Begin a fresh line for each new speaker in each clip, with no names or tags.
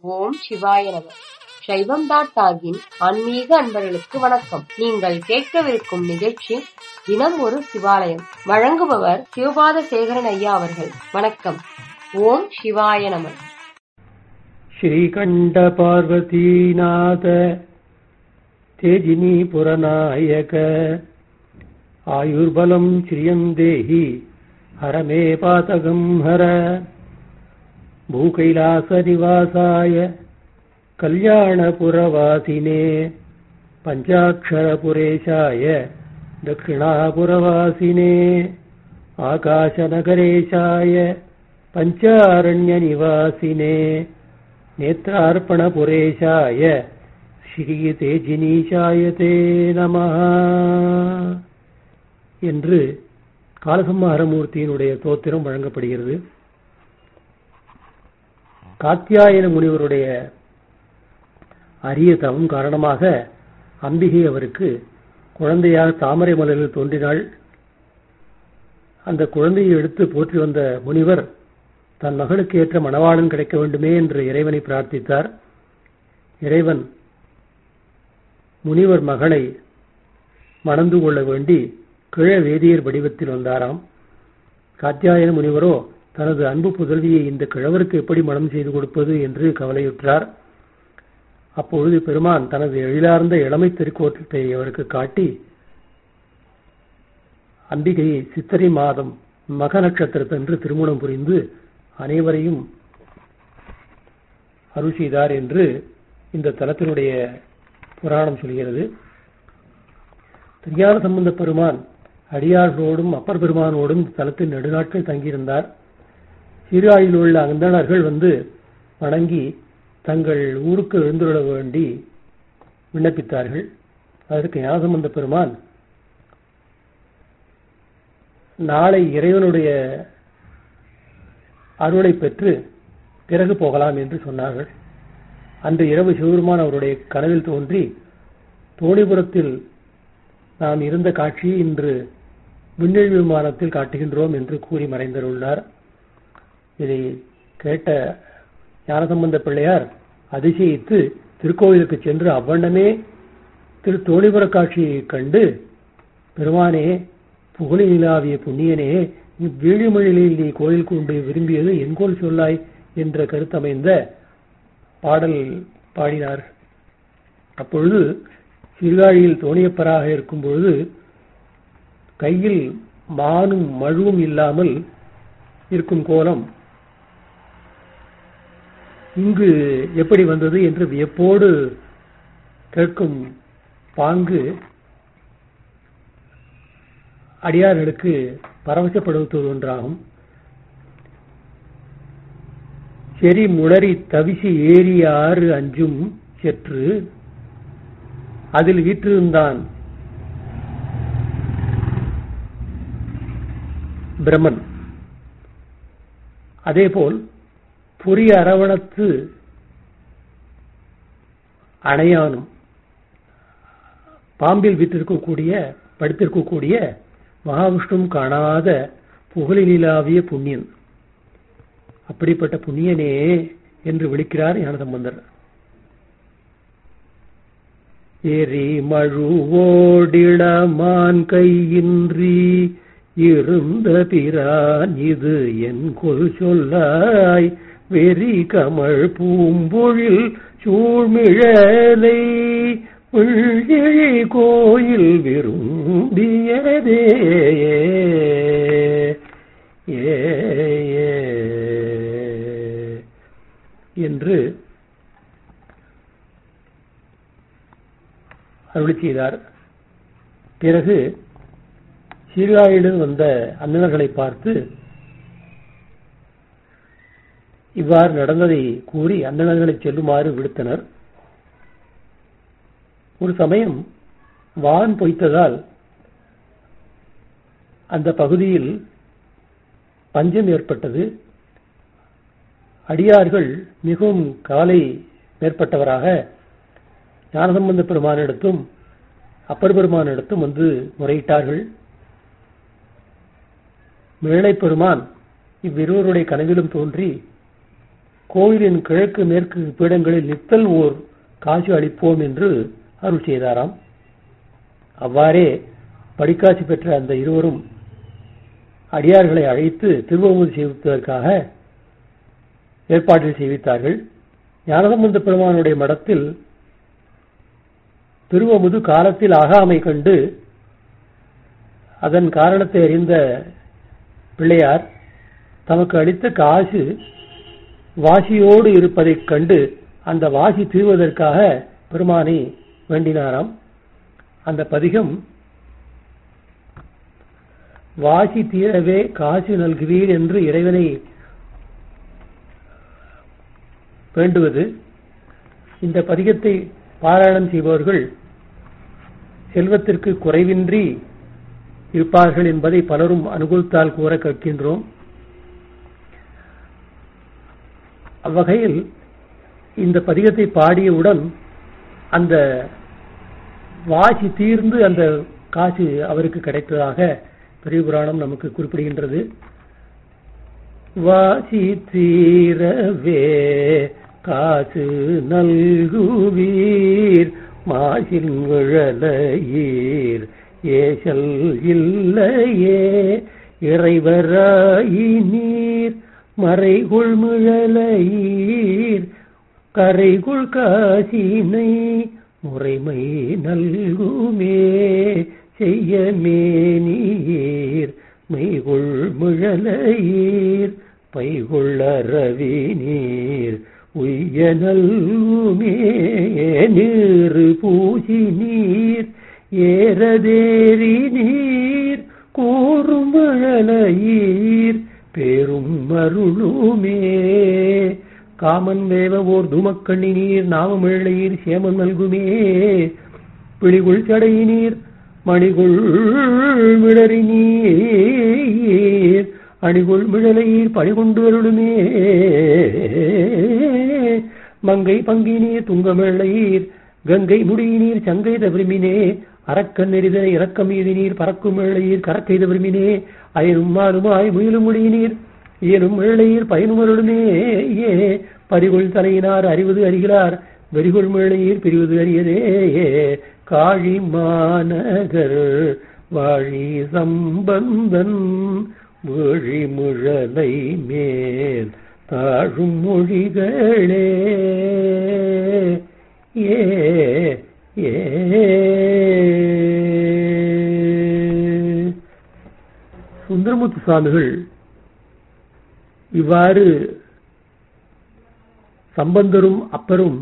ஓம் சிவாய நம சைவம் டாட் டாகின் ஆன்மீக அன்பர்களுக்கு வணக்கம் நீங்கள் கேட்கவிருக்கும் நிகழ்ச்சி தினம் ஒரு சிவாலயம் வழங்குபவர் சிவபாத சேகரன் ஐயா அவர்கள் வணக்கம் ஓம் சிவாய நம
श्रीकण्ठपार्वतीनाथ तेजिनी पुरनायक आयुर्बलम् श्रियम् देहि हर मे पातकम् हर भूकैलासनिवासाय कल्याणपुरवासिने पञ्चाक्षरपुरेशाय दक्षिणापुरवासिने आकाशनगरेशाय पञ्चारण्यनिवासिने नेत्रार्पणपुरेशाय ஸ்ரீதேஜினீஷாயதே நமஹ என்று காலசம்ஹாரமூர்த்தியினுடைய தோத்திரம் வழங்கப்படுகிறது காத்தியாயன முனிவருடைய அரிய தவம் காரணமாக அம்பிகை அவருக்கு குழந்தையாக தாமரை மலரில் தோன்றினாள் அந்த குழந்தையை எடுத்து போற்றி வந்த முனிவர் தன் மகளுக்கு ஏற்ற மணவாளன் கிடைக்க வேண்டுமே என்று இறைவனை பிரார்த்தித்தார் இறைவன் முனிவர் மகளை மணந்து கொள்ள வேண்டி கிழ வேதியர் வடிவத்தில் வந்தாராம் காத்தியாயன முனிவரோ தனது அன்பு புதல்வியை இந்த கிழவருக்கு எப்படி மனம் செய்து கொடுப்பது என்று கவலையுற்றார் அப்பொழுது பெருமான் தனது எழிலார்ந்த இளமை திருக்கோட்டத்தை அவருக்கு காட்டி அம்பிகையை சித்திரை மாதம் மக நட்சத்திரத்தன்று திருமணம் புரிந்து அனைவரையும் அருள் செய்தார் என்று இந்த தலத்தினுடைய புராணம் சொல்கிறது திருஞான சம்பந்த பெருமான் அடியார்களோடும் அப்பர் பெருமானோடும் தலத்தில் நெடுநாட்கள் தங்கியிருந்தார் சீர்காழியில் உள்ள அந்தணர்கள் வந்து வணங்கி தங்கள் ஊருக்கு எழுந்துள்ள வேண்டி விண்ணப்பித்தார்கள் அதற்கு ஞானசம்பந்த பெருமான் நாளை இறைவனுடைய அருளை பெற்று பிறகு போகலாம் என்று சொன்னார்கள் அன்று இரவு சிவபெருமான் அவருடைய கனவில் தோன்றி தோணிபுரத்தில் நாம் இருந்த காட்சியை இன்று விண்வெளி விமானத்தில் காட்டுகின்றோம் என்று கூறி மறைந்துள்ளார் இதை கேட்ட ஞானசம்பந்த பிள்ளையார் அதிசயித்து திருக்கோவிலுக்கு சென்று அவ்வண்ணமே திரு தோணிபுர காட்சியை கண்டு பெருமானே புகழி நிலாவிய புண்ணியனே வீழிமொழியில் நீ கோயில் கொண்டு விரும்பியது என்கோல் சொல்லாய் என்ற கருத்தமைந்த பாடல் பாடினார் அப்பொழுது சீர்காழியில் தோணியப்பராக இருக்கும் பொழுது கையில் மானும் மழுவும் இல்லாமல் இருக்கும் கோலம் இங்கு எப்படி வந்தது என்று வியப்போடு கேட்கும் பாங்கு அடியார்களுக்கு பரவசப்படுத்துவது ஒன்றாகும் செறி முளரி தவிசி ஏறி ஆறு அஞ்சும் செற்று அதில் வீற்றிருந்தான் பிரம்மன் அதேபோல் புரிய அரவணத்து அணையானும் பாம்பில் வீற்றிருக்கக்கூடிய படுத்திருக்கக்கூடிய மகாவிஷ்ணும் காணாத புகழிலாவிய புண்ணியன் அப்படிப்பட்ட புண்ணியனே என்று விழிக்கிறார் ஞானசம்பந்தர் எரி மழுவோடிளமான் கையின்றி இருந்த பிரான் இது என் கொல் சொல்லாய் வெறி கமழ் பூம்பொழில் சூழ்மிழலை உள்கிழி கோயில் விரும்பியதே ஏ என்று அருளி செய்தார் பிறகு சீர்காழியிலிருந்து வந்த அந்தணர்களை பார்த்து இவ்வாறு நடந்ததை கூறி அந்தணர்களை செல்லுமாறு விடுத்தனர் ஒரு சமயம் வான் பொய்த்ததால் அந்த பகுதியில் பஞ்சம் ஏற்பட்டது அடியார்கள் மிகவும் கவலை மேற்பட்டவராக ஞானசம்பந்த பெருமானிடத்தும் அப்பர் பெருமானிடத்தும் வந்து முறையிட்டார்கள் மேலை பெருமான் இவ்விருவருடைய கனவிலும் தோன்றி கோவிலின் கிழக்கு மேற்கு பீடங்களில் நித்தல் ஓர் காசு அளிப்போம் என்று அருள் செய்தாராம் அவ்வாறே படிக்காட்சி பெற்ற அந்த இருவரும் அடியார்களை அழைத்து திருவமுது செய்விப்பதற்காக ஏற்பாட்டில் செய்வித்தார்கள் ஞானசம்பந்த பெருமானுடைய மடத்தில் திருவமுது காலத்தில் ஆகாமை கண்டு அதன் காரணத்தை அறிந்த பிள்ளையார் தமக்கு அளித்த காசு வாசியோடு இருப்பதைக் கண்டு அந்த வாசி தீர்வதற்காக பெருமானை வேண்டினாராம் அந்த பதிகம் வாசி தீரவே காசு நல்குவீர் என்று இறைவனை வேண்டுவது இந்த பதிகத்தை பாராயணம் செய்பவர்கள் செல்வத்திற்கு குறைவின்றி இருப்பார்கள் என்பதை பலரும் அனுகூலத்தால் கூற கேட்கின்றோம் அவ்வகையில் இந்த பதிகத்தை பாடியவுடன் அந்த வாசி தீர்ந்து அந்த காசு அவருக்கு கிடைத்ததாக பெரிய புராணம் நமக்கு குறிப்பிடுகின்றது வாசி தீரவே காசு நல்குவீர் மாசில் விழலையீர் ஏசல் இல்லையே இறைவராயி நீர் மறைகுள் முழலையீர் கரைகுள் காசினை முறைமை நல்குமே செய்யமேனீர் மெய்குள் முழலையீர் பைகுள்ளரவி நீர் உய்ய நல்குமே நீர் பூசி நீர் ஏறதேறி நீர் கூறும் மழலையீர் பேரும் மருளுமே காமன் வேவ ஓர் துமக்கண்ணி நீர் நாமமிழையீர் சேமம் நல்குமே பிழிகுள் சடை நீர் மணிகுள் மிளறி நீர் அணிகுள் மிழலையீர் பணிகொண்டு அருளுமே மங்கை பங்கினீர் துங்கமிழையீர் கங்கை முடியினீர் சங்கை தவிர்மினே அரக்கன் நெறிதனை இறக்கம் நீர் பறக்கும் மேழையீர் கரக்கை தவிர்மினே அயனும் மானுமாய் முயலும் முடியினீர் இயலும் மேழையீர் பயனுமருளுமே ஏ பறிகொள் தலையினார் அறிவது அறிகிறார் வெறிகொள் மேழையீர் பிரிவது அறியதே காழி மாநகர் வாழி சம்பந்தன் மொழி முழலை மேல் தாழும் மொழிகளே ஏ ஏ சுந்தரமுத்து சுவாமிகள் இவ்வாறு சம்பந்தரும் அப்பரும்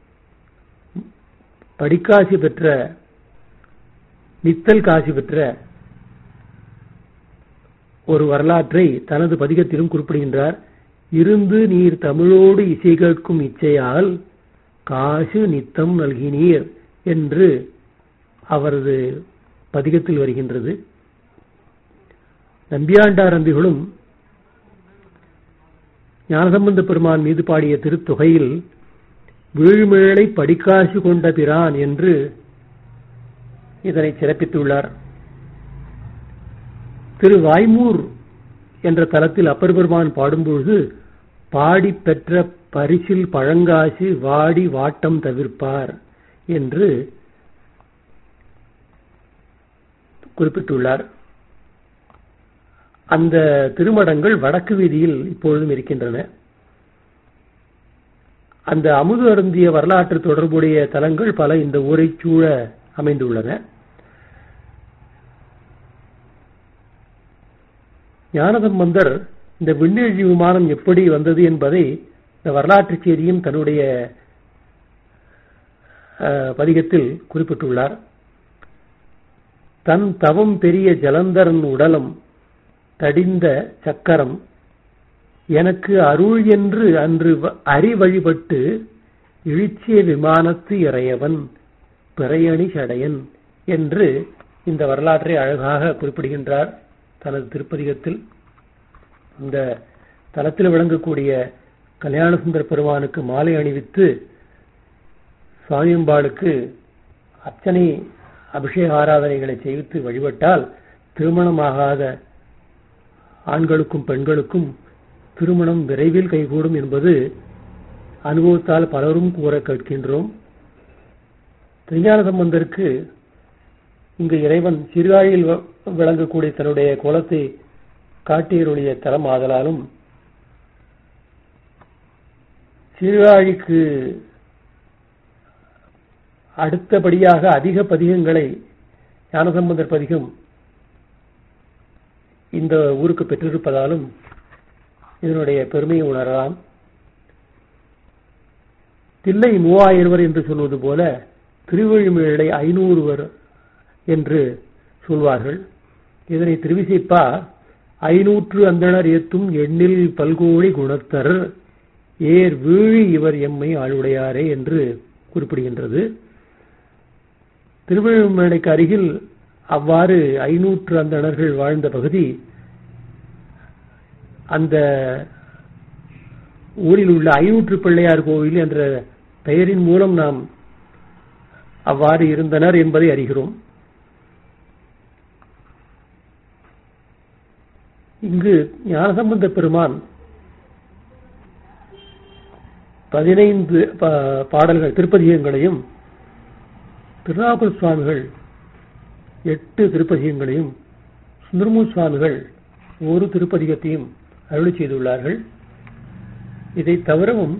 படிக்காசி பெற்ற நித்தல் காசி பெற்ற ஒரு வரலாற்றை தனது பதிகத்திலும் குறிப்பிடுகின்றார் இருந்து நீர் தமிழோடு இசை கேட்கும் இச்சையால் காசு நித்தம் நல்கினீர் என்று அவரது பதிகத்தில் வருகின்றது நம்பியாண்டார் அம்பிகளும் ஞானசம்பந்த பெருமான் மீது பாடிய திருத்தொகையில் வீழ்மிழலை படிக்காசு கொண்ட பிரான் என்று இதனை சிறப்பித்துள்ளார் திரு வாய்மூர் என்ற தலத்தில் அப்பர் பெருமான் பாடும்பொழுது பாடி பெற்ற பரிசில் பழங்காசு வாடி வாட்டம் தவிர்ப்பார் என்று குறிப்பிட்டுள்ளார் அந்த திருமடங்கள் வடக்கு வீதியில் இப்பொழுதும் இருக்கின்றன அந்த அமுது அருந்திய வரலாற்று தொடர்புடைய தலங்கள் பல இந்த ஊரை சூழ அமைந்துள்ளன ஞானசம்பந்தர் இந்த விண்ணெழுச்சி விமானம் எப்படி வந்தது என்பதை இந்த வரலாற்று செய்தியும் தன்னுடைய பதிகத்தில் குறிப்பிட்டுள்ளார் தன் தவம் பெரிய ஜலந்தரன் உடலம் தடிந்த சக்கரம் எனக்கு அருள் என்று அன்று அறி வழிபட்டு இழிச்சிய விமானத்து இறையவன் பிறையணி சடையன் என்று இந்த வரலாற்றை அழகாக குறிப்பிடுகின்றார் தனது திருப்பதிகத்தில் இந்த தலத்தில் விளங்கக்கூடிய கல்யாணசுந்தர பெருமானுக்கு மாலை அணிவித்து சுவாமியம்பாளுக்கு அர்ச்சனை அபிஷேக ஆராதனைகளை செய்வித்து வழிபட்டால் திருமணமாகாத ஆண்களுக்கும் பெண்களுக்கும் திருமணம் விரைவில் கைகூடும் என்பது அனுபவத்தால் பலரும் கூற கேட்கின்றோம் திருஞான சம்பந்தருக்கு இங்கு இறைவன் சிறுகாழியில் வ- விளங்கக்கூடிய தன்னுடைய கோலத்தை காட்டியருடைய தலம் ஆதலாலும் சீர்காழிக்கு அடுத்தபடியாக அதிக பதிகங்களை ஞானசம்பந்தர் பதிகம் இந்த ஊருக்கு பெற்றிருப்பதாலும் இதனுடைய பெருமையை உணரலாம் தில்லை மூவாயிரவர் என்று சொல்வது போல திருவழிமேளை ஐநூறுவர் என்று சொல்வார்கள் இதனை திருவிசைப்பா ஐநூற்று அந்தணர் ஏத்தும் எண்ணில் பல்கோடி குணத்தர் ஏர் வீழி இவர் எம்மை ஆளுடையாரே என்று குறிப்பிடுகின்றது திருவள்ளுவமேடைக்கு அருகில் அவ்வாறு ஐநூற்று அந்தணர்கள் வாழ்ந்த பகுதி அந்த ஊரில் உள்ள ஐநூற்று பிள்ளையார் கோவில் என்ற பெயரின் மூலம் நாம் அவ்வாறு இருந்தனர் என்பதை அறிகிறோம் இங்கு ஞானசம்பந்த பெருமான் பதினைந்து பா- பாடல்கள் திருப்பதிகங்களையும் திருநாவுக்கர் சுவாமிகள் எட்டு திருப்பதிகங்களையும் சுந்தரமூர் சுவாமிகள் ஒரு திருப்பதிகத்தையும் அருளி செய்துள்ளார்கள் இதை தவிரவும்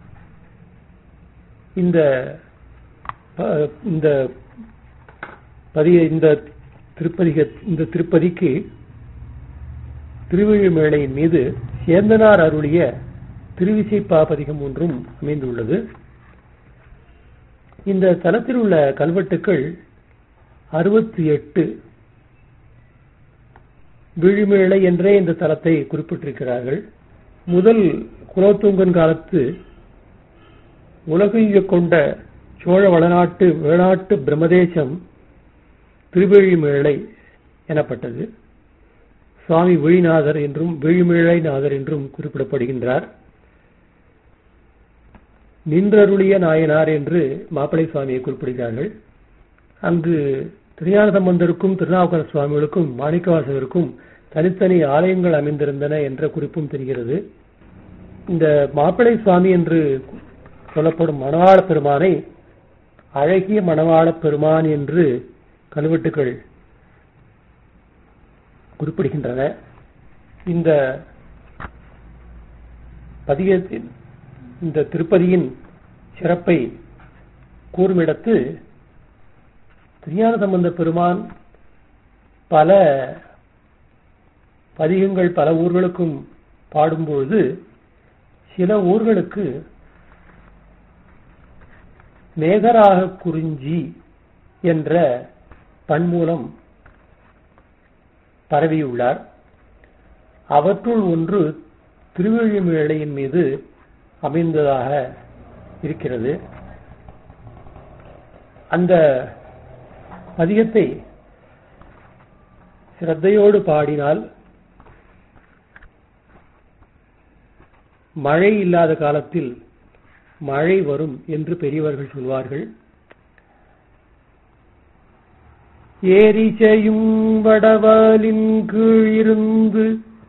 இந்த ப- இந்த பதிக இந்த திருப்பதிக இந்த திருப்பதிக்கு திருவிழிமேளையின் மீது சேந்தனார் அருளிய திருவிசைப்பா பதிகம் ஒன்றும் அமைந்துள்ளது இந்த தலத்தில் உள்ள கல்வெட்டுக்கள் அறுபத்தி எட்டு விழிமேளை என்றே இந்த தலத்தை குறிப்பிட்டிருக்கிறார்கள் முதல் குலோத்துங்கன் காலத்து உலகைய கொண்ட சோழ வளநாட்டு வேளாட்டு பிரம்மதேசம் திருவெழிமேளை எனப்பட்டது சுவாமி விழிநாதர் என்றும் விழிமிழை நாதர் என்றும் குறிப்பிடப்படுகின்றார் நின்றருளிய நாயனார் என்று மாப்பிளை சுவாமியை குறிப்பிடுகிறார்கள் அங்கு திருஞான சம்பந்தருக்கும் திருநாவுக்கர சுவாமிகளுக்கும் மாணிக்கவாசகருக்கும் தனித்தனி ஆலயங்கள் அமைந்திருந்தன என்ற குறிப்பும் தெரிகிறது இந்த மாப்பிளை சுவாமி என்று சொல்லப்படும் மணவாள பெருமானை அழகிய மணவாள பெருமான் என்று கல்வெட்டுகள் குறிப்பிடுகின்றன இந்த பதிகத்தின் இந்த திருப்பதியின் சிறப்பை கூறுமிடத்து திருஞான சம்பந்த பெருமான் பல பதிகங்கள் பல ஊர்களுக்கும் பாடும்பொழுது சில ஊர்களுக்கு மேகராக குறிஞ்சி என்ற பண்மூலம் பரவியுள்ளார் அவற்றுள் ஒன்று திருவெழிமேளையின் மீது அமைந்ததாக இருக்கிறது அந்த பதிகத்தை சிரத்தையோடு பாடினால் மழை இல்லாத காலத்தில் மழை வரும் என்று பெரியவர்கள் சொல்வார்கள் ஏரிசையும் வடவாலின் கீழ் இருந்து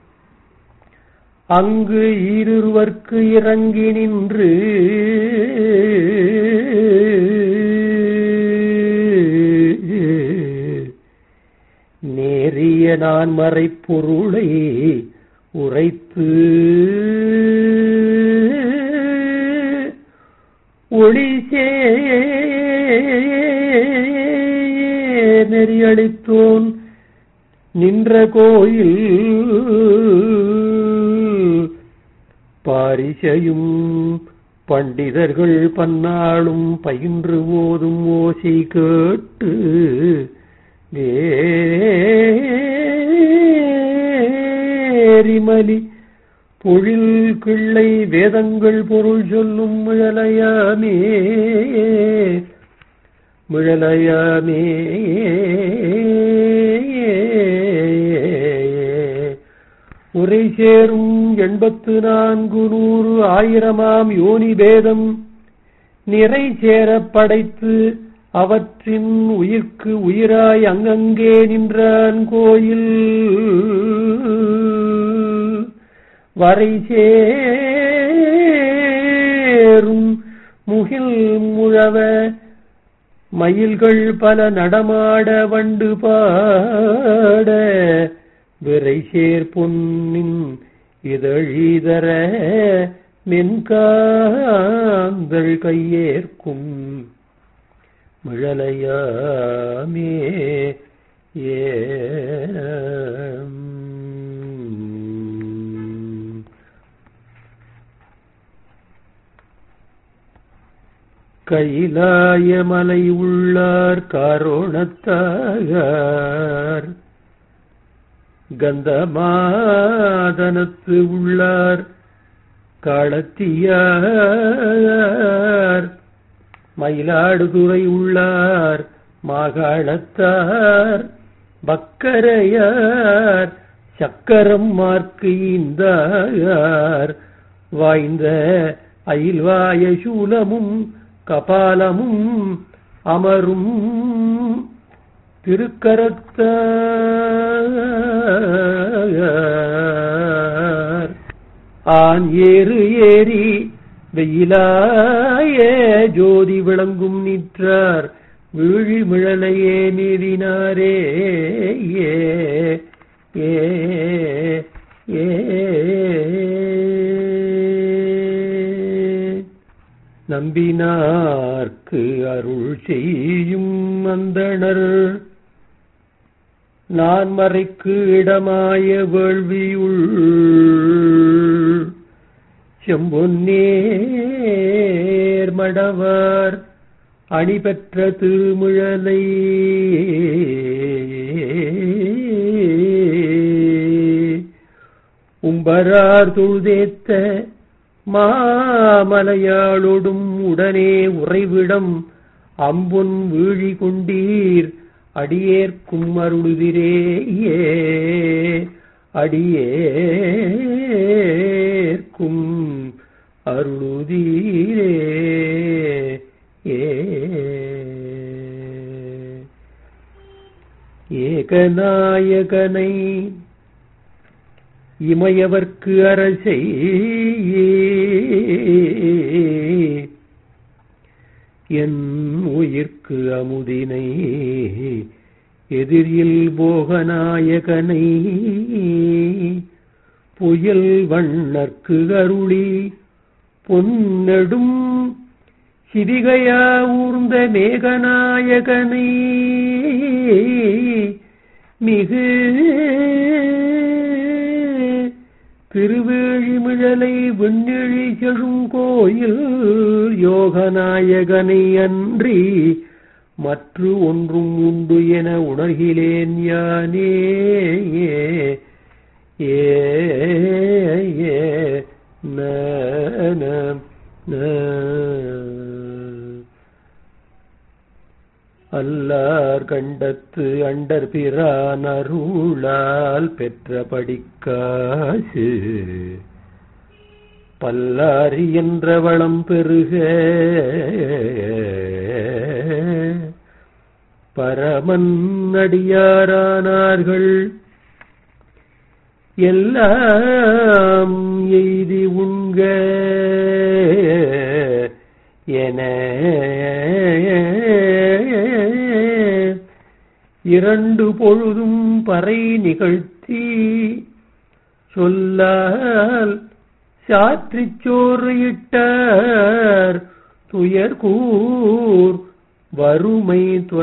அங்கு ஈருவர்க்கு இறங்கி நின்று நேரிய நான் மறைப்பொருளை உரைத்து ஒளிசே நெறியளித்தோன் நின்ற கோயில் பாரிசையும் பண்டிதர்கள் பன்னாளும் பயின்று ஓதும் ஓசை கேட்டு வேரிமலி பொழில் கிள்ளை வேதங்கள் பொருள் சொல்லும் முழலையாமே முழலையாமே உரை சேரும் எண்பத்து நான்கு நூறு ஆயிரமாம் யோனி பேதம் நிறை சேரப் படைத்து அவற்றின் உயிர்க்கு உயிராய் அங்கங்கே நின்றான் கோயில் வரை ஏறும் முகில் முழவ மயில்கள் பல நடமாட வண்டு பாட விரை சேர் பொன்னின் இதழிதர மென்காந்தள் கையேற்கும் மிழலையாமே ஏ கைலாய மலை உள்ளார் காரோணத்தாகார் கந்தமாதனத்து உள்ளார் காலத்தியார் மயிலாடுதுறை உள்ளார் மாகாணத்தார் பக்கரையார் சக்கரம் மார்க்கு இந்தார் வாய்ந்த அயில்வாய சூலமும் கபாலமும் அமரும் திருக்கரத்தார் ஆன் ஏறு ஏறி வெயிலாய ஜோதி விளங்கும் நிற்றார் வீழிமிழலையே மீறினாரே ஏ ஏ ஏ நம்பினார்க்கு அருள் செய்யும் அந்தணர் நான் மறைக்கு இடமாய வேள்வியுள் செம்பொன்னேர் மடவார் அணி பெற்ற திருமுழலை உம்பரார் தொழுதேத்த மாமலையாளொடும் உடனே உறைவிடம் அம்பொன் வீழி கொண்டீர் அடியேற்கும் அருளுதிரேயே அடியேற்கும் அருளுதீரே ஏ ஏகநாயகனை இமையவர்க்கு அரசை என் உயிர்க்கு அமுதினை எதிரில் போகநாயகனை புயல் வண்ணர்க்கு அருளி பொன்னெடும் சிறிகையா ஊர்ந்த மேகநாயகனை மிகு திருவேழிமிழலை விண்ணிழி செழும் கோயில் யோகநாயகனை அன்றி மற்று ஒன்றும் உண்டு என உணர்கிலேன் யானே ஏ ஏ ந ந ந அல்லார் கண்டத்து அண்டர் பிரான் அருளால் பெற்ற படிக்காசு பல்லாரி என்ற வளம் பெருக பரமன் அடியாரானார்கள் எல்லாம் எய்தி உண்க என இரண்டு பொழுதும் பறை நிகழ்த்தி சொல்லால் சாற்றிச் சோறு இட்டார் துயர் கூர் வறுமை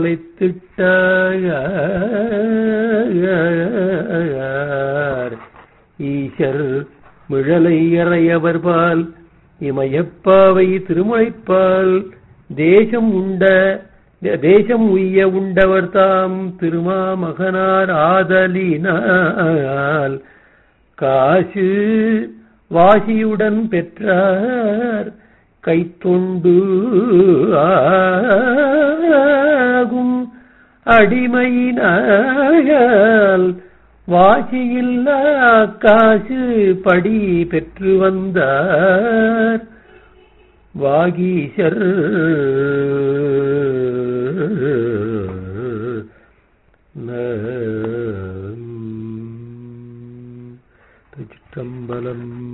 தொலைத்திட்டார் ஈஷர் மிழலை அறையவர்பால் இமயப்பாவை திருமலைப்பால் தேசம் உண்ட தேசம் உய்ய உண்டவர் தாம் திருமாமகனார் ஆதலினால் காசு வாசியுடன் பெற்றார் கைத்தொண்டு ஆகும் அடிமையினால் வாசியில்லா காசு படி பெற்று வந்தார் வாகீசர் திருச்சிற்றம்பலம்